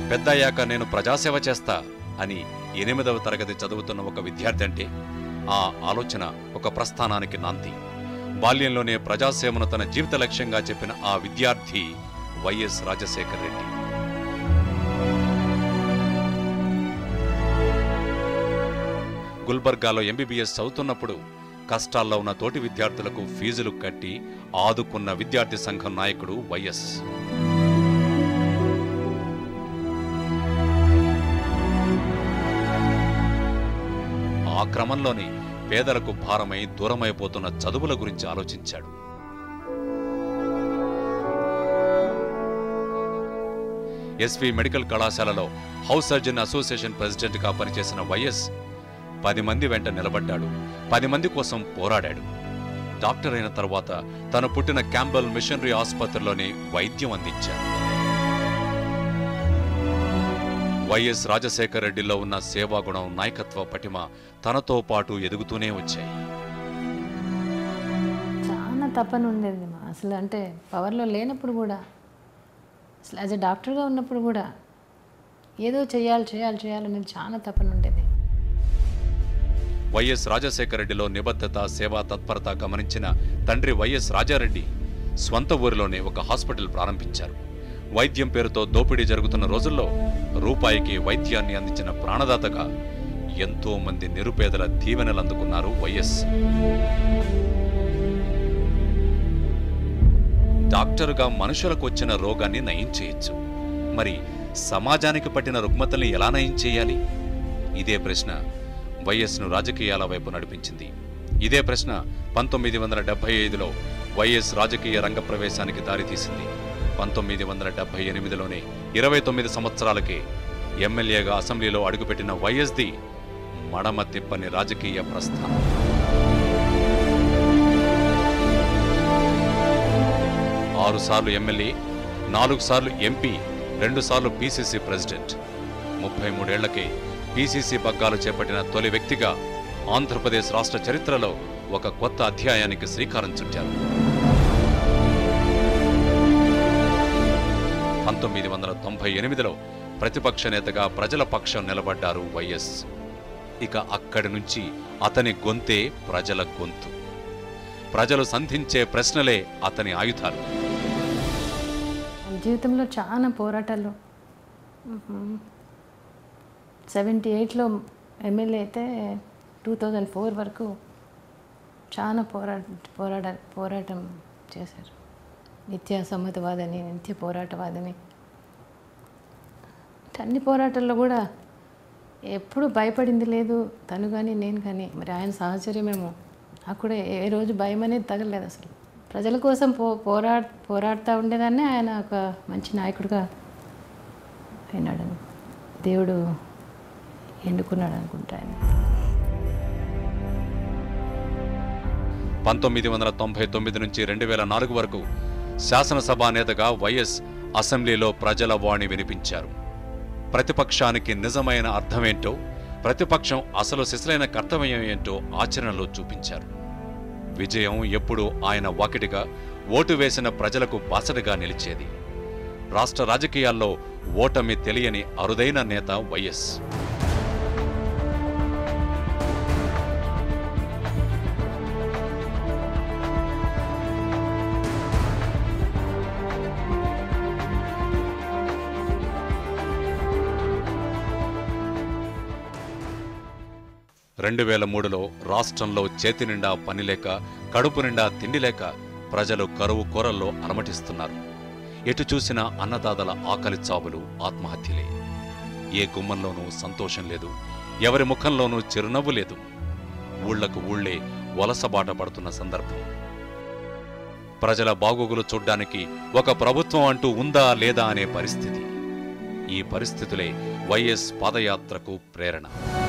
పెద్దయ్యాక నేను ప్రజాసేవ చేస్తా అని ఎనిమిదవ తరగతి చదువుతున్న ఒక విద్యార్థి అంటే ఆ ఆలోచన ఒక ప్రస్థానానికి నాంది బాల్యంలోనే ప్రజాసేవను తన జీవిత లక్ష్యంగా చెప్పిన ఆ విద్యార్థి వైఎస్ రాజశేఖర్ రెడ్డి గుల్బర్గాలో ఎంబీబీఎస్ చదువుతున్నప్పుడు కష్టాల్లో ఉన్న తోటి విద్యార్థులకు ఫీజులు కట్టి ఆదుకున్న విద్యార్థి సంఘం నాయకుడు వైఎస్ ఆ క్రమంలోనే పేదలకు భారమై దూరమైపోతున్న చదువుల గురించి ఆలోచించాడు ఎస్వి మెడికల్ కళాశాలలో హౌస్ సర్జన్ అసోసియేషన్ ప్రెసిడెంట్గా పనిచేసిన వైఎస్ పది మంది వెంట నిలబడ్డాడు పది మంది కోసం పోరాడాడు డాక్టర్ అయిన తర్వాత తను పుట్టిన క్యాంబల్ మిషనరీ ఆసుపత్రిలోనే వైద్యం అందించారు వైఎస్ రాజశేఖర రెడ్డిలో ఉన్న సేవాగుణం నాయకత్వ పటిమ తనతో పాటు ఎదుగుతూనే వచ్చాయి చాలా తపన ఉండేది మా అసలు అంటే పవర్లో లేనప్పుడు కూడా అసలు యాజ్ ఎ డాక్టర్గా ఉన్నప్పుడు కూడా ఏదో చేయాలి చేయాలి చేయాలనేది చాలా తపన ఉండేది వైఎస్ రాజశేఖర రెడ్డిలో నిబద్ధత సేవా తత్పరత గమనించిన తండ్రి వైఎస్ రాజారెడ్డి స్వంత ఊరిలోనే ఒక హాస్పిటల్ ప్రారంభించారు వైద్యం పేరుతో దోపిడీ జరుగుతున్న రోజుల్లో రూపాయికి వైద్యాన్ని అందించిన ప్రాణదాతగా ఎంతో మంది నిరుపేదల దీవెనలు అందుకున్నారు వైఎస్ డాక్టరుగా మనుషులకు వచ్చిన రోగాన్ని నయం చేయొచ్చు మరి సమాజానికి పట్టిన రుగ్మతల్ని ఎలా నయం చేయాలి ఇదే ప్రశ్న వైఎస్ను రాజకీయాల వైపు నడిపించింది ఇదే ప్రశ్న పంతొమ్మిది వందల డెబ్బై ఐదులో వైఎస్ రాజకీయ రంగ ప్రవేశానికి దారితీసింది పంతొమ్మిది వందల డెబ్బై ఎనిమిదిలోనే ఇరవై తొమ్మిది సంవత్సరాలకే ఎమ్మెల్యేగా అసెంబ్లీలో అడుగుపెట్టిన వైఎస్ది మడమ తిప్పని రాజకీయ ప్రస్థానం ఆరు సార్లు ఎమ్మెల్యే నాలుగు సార్లు ఎంపీ రెండు సార్లు పీసీసీ ప్రెసిడెంట్ ముప్పై మూడేళ్లకే పీసీసీ పగ్గాలు చేపట్టిన తొలి వ్యక్తిగా ఆంధ్రప్రదేశ్ రాష్ట్ర చరిత్రలో ఒక కొత్త అధ్యాయానికి శ్రీకారం చుట్టారు పంతొమ్మిది వందల తొంభై ఎనిమిదిలో ప్రతిపక్ష నేతగా ప్రజల పక్షం నిలబడ్డారు వైఎస్ ఇక అక్కడి నుంచి అతని గొంతే ప్రజల గొంతు ప్రజలు సంధించే ప్రశ్నలే అతని ఆయుధాలు జీవితంలో చాలా పోరాటాలు సెవెంటీ ఎయిట్లో ఎమ్మెల్యే అయితే టూ థౌజండ్ ఫోర్ వరకు చాలా పోరా పోరాట పోరాటం చేశారు నిత్య సమ్మతవాదని నిత్య పోరాటవాదని అన్ని పోరాటాల్లో కూడా ఎప్పుడు భయపడింది లేదు తను కానీ నేను కానీ మరి ఆయన సాహచర్యమేమో నాకు కూడా ఏ రోజు భయం అనేది తగలేదు అసలు ప్రజల కోసం పో పోరా పోరాడుతూ ఉండేదాన్ని ఆయన ఒక మంచి నాయకుడిగా అయినాడని దేవుడు ఎన్నుకున్నాడు అనుకుంటా ఆయన పంతొమ్మిది వందల తొంభై తొమ్మిది నుంచి రెండు వేల నాలుగు వరకు శాసనసభా నేతగా వైఎస్ అసెంబ్లీలో ప్రజల వాణి వినిపించారు ప్రతిపక్షానికి నిజమైన అర్థమేంటో ప్రతిపక్షం అసలు సిసలైన కర్తవ్యం ఏంటో ఆచరణలో చూపించారు విజయం ఎప్పుడూ ఆయన వాకిటిగా ఓటు వేసిన ప్రజలకు బాసటగా నిలిచేది రాష్ట్ర రాజకీయాల్లో ఓటమి తెలియని అరుదైన నేత వైఎస్ రెండు వేల మూడులో రాష్ట్రంలో చేతి నిండా పని లేక కడుపు నిండా తిండి లేక ప్రజలు కరువు కోరల్లో అలమటిస్తున్నారు ఎటు చూసినా అన్నదాతల ఆకలి చావులు ఆత్మహత్యలే ఏ గుమ్మంలోనూ సంతోషం లేదు ఎవరి ముఖంలోనూ చిరునవ్వు లేదు ఊళ్లకు ఊళ్ళే వలసబాట పడుతున్న సందర్భం ప్రజల బాగోగులు చూడ్డానికి ఒక ప్రభుత్వం అంటూ ఉందా లేదా అనే పరిస్థితి ఈ పరిస్థితులే వైఎస్ పాదయాత్రకు ప్రేరణ